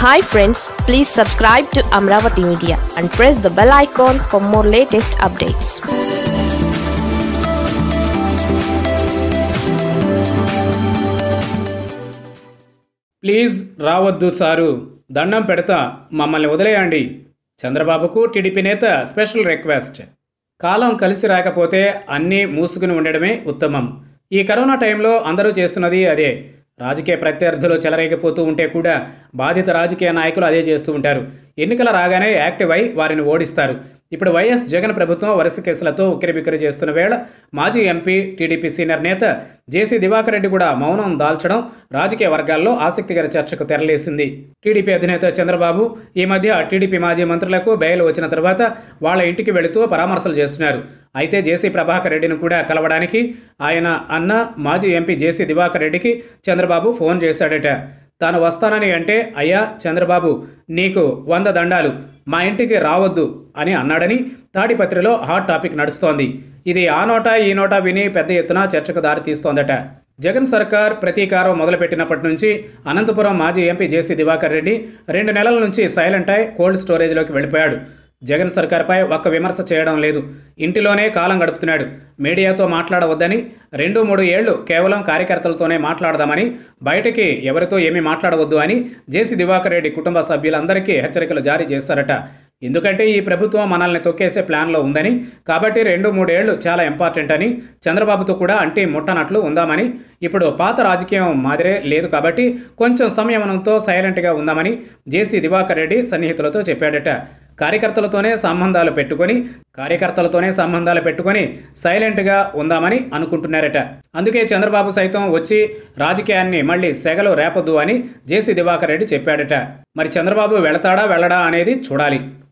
hi friends please subscribe to Amaravati media and press the bell icon for more latest updates please రావద్దు sir దండం పెడతా మమ్మల్ని వదిలేయండి చంద్రబాబుకు టీడీపీ నేత స్పెషల్ రిక్వెస్ట్ కాలం కలిసి రాకపోతే అన్నీ మూసుకుని ఉండడమే ఉత్తమం ఈ కరోనా టైంలో అందరూ చేస్తున్నది అదే రాజకీయ ప్రత్యర్థులు చెలరేగిపోతూ ఉంటే కూడా బాధిత రాజకీయ నాయకులు అదే చేస్తూ ఉంటారు ఎన్నికల రాగానే యాక్టివ్ అయి వారిని ఓడిస్తారు ఇప్పుడు వైఎస్ జగన్ ప్రభుత్వం వరుస కేసులతో ఉక్కిరిబిక్కిరి చేస్తున్న వేళ మాజీ ఎంపీ టీడీపీ సీనియర్ నేత జేసీ దివాకర్ రెడ్డి కూడా మౌనం దాల్చడం రాజకీయ వర్గాల్లో ఆసక్తికర చర్చకు తెరలేసింది టీడీపీ అధినేత చంద్రబాబు ఈ మధ్య టీడీపీ మాజీ మంత్రులకు బెయిల్ వచ్చిన తర్వాత వాళ్ళ ఇంటికి వెళుతూ పరామర్శలు చేస్తున్నారు అయితే జేసీ ప్రభాకర్ రెడ్డిని కూడా కలవడానికి ఆయన అన్న మాజీ ఎంపీ జేసీ దివాకర్ రెడ్డికి చంద్రబాబు ఫోన్ చేశాడట తాను వస్తానని అంటే అయ్యా చంద్రబాబు నీకు వంద దండాలు మా ఇంటికి రావద్దు అని అన్నాడని తాడిపత్రిలో హాట్ టాపిక్ నడుస్తోంది ఇది ఆ నోట ఈ నోట విని పెద్ద ఎత్తున చర్చకు దారితీస్తోందట జగన్ సర్కార్ ప్రతీకారం మొదలుపెట్టినప్పటి నుంచి అనంతపురం మాజీ ఎంపీ జేసీ దివాకర్ రెడ్డి రెండు నెలల నుంచి సైలెంట్ అయి కోల్డ్ స్టోరేజ్లోకి వెళ్ళిపోయాడు జగన్ సర్కార్పై ఒక్క విమర్శ చేయడం లేదు ఇంటిలోనే కాలం గడుపుతున్నాడు మీడియాతో మాట్లాడవద్దని రెండు మూడు ఏళ్లు కేవలం కార్యకర్తలతోనే మాట్లాడదామని బయటికి ఎవరితో ఏమీ మాట్లాడవద్దు అని జేసీ దివాకర్ రెడ్డి కుటుంబ సభ్యులందరికీ హెచ్చరికలు జారీ చేశారట ఎందుకంటే ఈ ప్రభుత్వం మనల్ని తొక్కేసే ప్లాన్లో ఉందని కాబట్టి రెండు మూడేళ్లు చాలా ఇంపార్టెంట్ అని చంద్రబాబుతో కూడా అంటి ముట్టనట్లు ఉందామని ఇప్పుడు పాత రాజకీయం మాదిరే లేదు కాబట్టి కొంచెం సంయమనంతో సైలెంట్గా ఉందామని జేసీ దివాకర్ రెడ్డి సన్నిహితులతో చెప్పాడట కార్యకర్తలతోనే సంబంధాలు పెట్టుకొని కార్యకర్తలతోనే సంబంధాలు పెట్టుకొని సైలెంట్గా ఉందామని అనుకుంటున్నారట అందుకే చంద్రబాబు సైతం వచ్చి రాజకీయాన్ని మళ్ళీ సెగలు రేపొద్దు అని జేసీ దివాకర్ రెడ్డి చెప్పాడట మరి చంద్రబాబు వెళతాడా వెళ్ళడా అనేది చూడాలి